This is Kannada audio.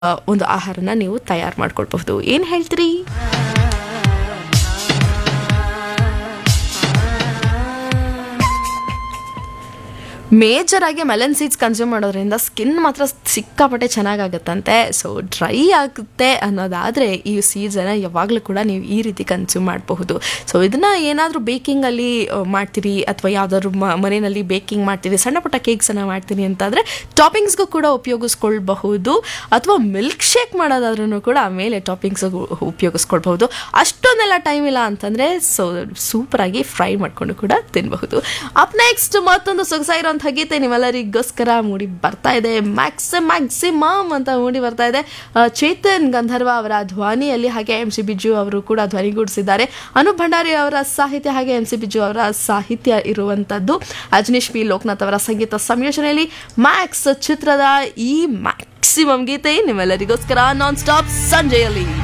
ಒಂದು ಆಹಾರನ ನೀವು ತಯಾರು ಮಾಡ್ಕೊಳ್ಬಹುದು ಏನು ಹೇಳ್ತೀರಿ ಮೇಜರ್ ಆಗಿ ಮೆಲನ್ ಸೀಡ್ಸ್ ಕನ್ಸ್ಯೂಮ್ ಮಾಡೋದ್ರಿಂದ ಸ್ಕಿನ್ ಮಾತ್ರ ಸಿಕ್ಕಾಪಟ್ಟೆ ಚೆನ್ನಾಗಾಗುತ್ತಂತೆ ಸೊ ಡ್ರೈ ಆಗುತ್ತೆ ಅನ್ನೋದಾದರೆ ಈ ಸೀಡ್ಸನ್ನು ಯಾವಾಗಲೂ ಕೂಡ ನೀವು ಈ ರೀತಿ ಕನ್ಸ್ಯೂಮ್ ಮಾಡಬಹುದು ಸೊ ಇದನ್ನು ಏನಾದರೂ ಬೇಕಿಂಗಲ್ಲಿ ಮಾಡ್ತೀರಿ ಅಥವಾ ಯಾವುದಾದ್ರು ಮನೆಯಲ್ಲಿ ಬೇಕಿಂಗ್ ಮಾಡ್ತೀರಿ ಸಣ್ಣ ಪುಟ್ಟ ಕೇಕ್ಸನ್ನು ಮಾಡ್ತೀನಿ ಅಂತಂದರೆ ಟಾಪಿಂಗ್ಸ್ಗೂ ಕೂಡ ಉಪಯೋಗಿಸ್ಕೊಳ್ಬಹುದು ಅಥವಾ ಮಿಲ್ಕ್ ಶೇಕ್ ಮಾಡೋದಾದ್ರೂ ಕೂಡ ಮೇಲೆ ಟಾಪಿಂಗ್ಸ್ ಉಪಯೋಗಿಸ್ಕೊಳ್ಬಹುದು ಅಷ್ಟೊಂದೆಲ್ಲ ಟೈಮ್ ಇಲ್ಲ ಅಂತಂದರೆ ಸೊ ಸೂಪರಾಗಿ ಫ್ರೈ ಮಾಡಿಕೊಂಡು ಕೂಡ ತಿನ್ನಬಹುದು ಅಪ್ ನೆಕ್ಸ್ಟ್ ಮತ್ತೊಂದು ಸೊಗಸ ಇರುವಂಥ ಗೀತೆ ನೀವೆಲ್ಲರಿಗೋಸ್ಕರ ಮೂಡಿ ಬರ್ತಾ ಇದೆ ಮ್ಯಾಕ್ಸ್ ಮ್ಯಾಕ್ಸಿಮಮ್ ಅಂತ ಮೂಡಿ ಬರ್ತಾ ಇದೆ ಆ, ಚೇತನ್ ಗಂಧರ್ವ ಅವರ ಧ್ವನಿಯಲ್ಲಿ ಹಾಗೆ ಎಂ ಸಿ ಬಿಜು ಅವರು ಕೂಡ ಧ್ವನಿಗೂಡಿಸಿದ್ದಾರೆ ಅನೂಪ್ ಭಂಡಾರಿ ಅವರ ಸಾಹಿತ್ಯ ಹಾಗೆ ಎಂ ಸಿ ಬಿಜು ಅವರ ಸಾಹಿತ್ಯ ಇರುವಂಥದ್ದು ಅಜನೀಶ್ ಪಿ ಲೋಕನಾಥ್ ಅವರ ಸಂಗೀತ ಸಂಯೋಜನೆಯಲ್ಲಿ ಮ್ಯಾಕ್ಸ್ ಚಿತ್ರದ ಈ ಮ್ಯಾಕ್ಸಿಮಮ್ ಗೀತೆ ನಿಮ್ಮೆಲ್ಲರಿಗೋಸ್ಕರ ನಾನ್ ಸ್ಟಾಪ್ ಸಂಜೆಯಲ್ಲಿ